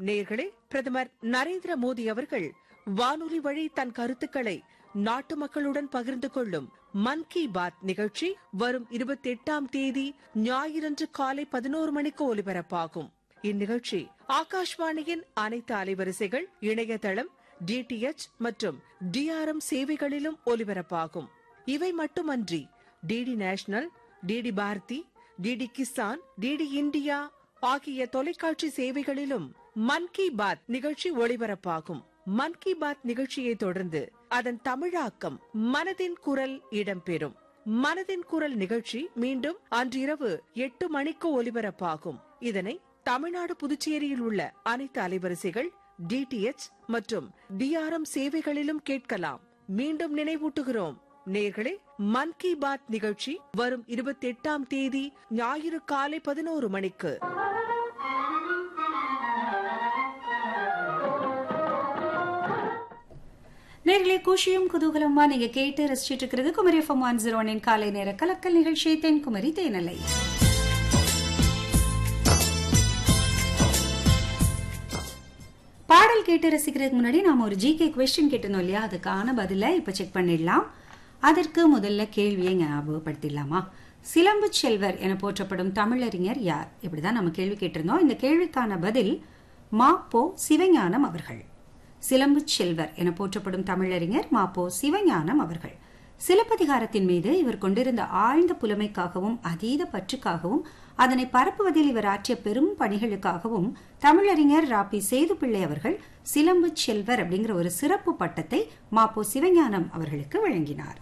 நேர்களே பிரதமர் நரேந்திர மோடி அவர்கள் வானொலி வழி தன் கருத்துக்களை நாட்டு மக்களுடன் பகிர்ந்து கொள்ளும் மன் கி பாத் நிகழ்ச்சி வரும் இருபத்தி எட்டாம் தேதி ஞாயிறன்று காலை பதினோரு மணிக்கு ஒலிபரப்பாகும் இந்நிகழ்ச்சி ஆகாஷ்வாணியின் அனைத்து அலைவரிசைகள் இணையதளம் டிடிஎச் மற்றும் டிஆர்எம் சேவைகளிலும் ஒலிபரப்பாகும் இவை மட்டுமன்றி DD national DD Bharati DD Kisan DD India ஆகிய தொலைக்காட்சி சேவைகளிலும் மன் கி பாத் நிகழ்ச்சி ஒளிபரப்பாகும் மன் கி பாத் நிகழ்ச்சியை தொடர்ந்து அதன் தமிழாக்கம் மனதின் குரல் இடம்பெறும் மனதின் குரல் நிகழ்ச்சி மீண்டும் அன்றிரவு எட்டு மணிக்கு ஒலிபரப்பாகும் இதனை தமிழ்நாடு புதுச்சேரியில் உள்ள அனைத்து அலைவரிசைகள் டிடிஎச் மற்றும் டிஆர்எம் சேவைகளிலும் கேட்கலாம் மீண்டும் நினைவூட்டுகிறோம் நேர்களே மன் கி பாத் நிகழ்ச்சி வரும் இருபத்தி எட்டாம் தேதி ஞாயிறு காலை பதினோரு மணிக்கு நேர்களே குஷியும் குதூகலமா நீங்க கேட்டு ரசிச்சிட்டு இருக்கிறது குமரி எஃப்எம் ஒன் ஜீரோ ஒனின் காலை நேர கலக்கல் நிகழ்ச்சி தென் குமரி தேனலை பாடல் கேட்டு ரசிக்கிறதுக்கு முன்னாடி நாம ஒரு ஜிகே கொஸ்டின் கேட்டிருந்தோம் இல்லையா அதுக்கான பதிலை இப்ப செக் பண்ணிடலாம் அதற்கு முதல்ல கேள்வியை ஞாபகப்படுத்திடலாமா சிலம்பு செல்வர் என போற்றப்படும் தமிழறிஞர் யார் இப்படிதான் நம்ம கேள்வி கேட்டிருந்தோம் இந்த கேள்விக்கான பதில் மா போ சிவஞானம் அவர்கள் சிலம்பு செல்வர் என போற்றப்படும் தமிழறிஞர் மாப்போ சிவஞானம் அவர்கள் சிலப்பதிகாரத்தின் மீது இவர் கொண்டிருந்த ஆழ்ந்த புலமைக்காகவும் அதீத பற்றுக்காகவும் அதனை பரப்புவதில் இவர் ஆற்றிய பெரும் பணிகளுக்காகவும் தமிழறிஞர் ராபி சேதுப்பிள்ளை அவர்கள் சிலம்பு செல்வர் அப்படிங்கிற ஒரு சிறப்பு பட்டத்தை மாப்போ சிவஞானம் அவர்களுக்கு வழங்கினார்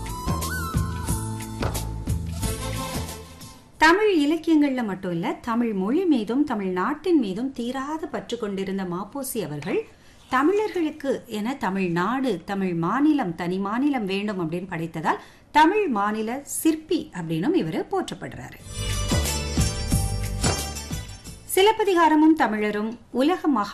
தமிழ் இலக்கியங்கள்ல மட்டும் இல்ல தமிழ் மொழி மீதும் தமிழ் நாட்டின் மீதும் தீராத பற்று கொண்டிருந்த மாப்போசி அவர்கள் தமிழர்களுக்கு என தமிழ்நாடு தமிழ் மாநிலம் தனி மாநிலம் வேண்டும் அப்படின்னு படைத்ததால் தமிழ் மாநில சிற்பி அப்படின்னும் இவர் போற்றப்படுறாரு சிலப்பதிகாரமும் தமிழரும் உலக மகா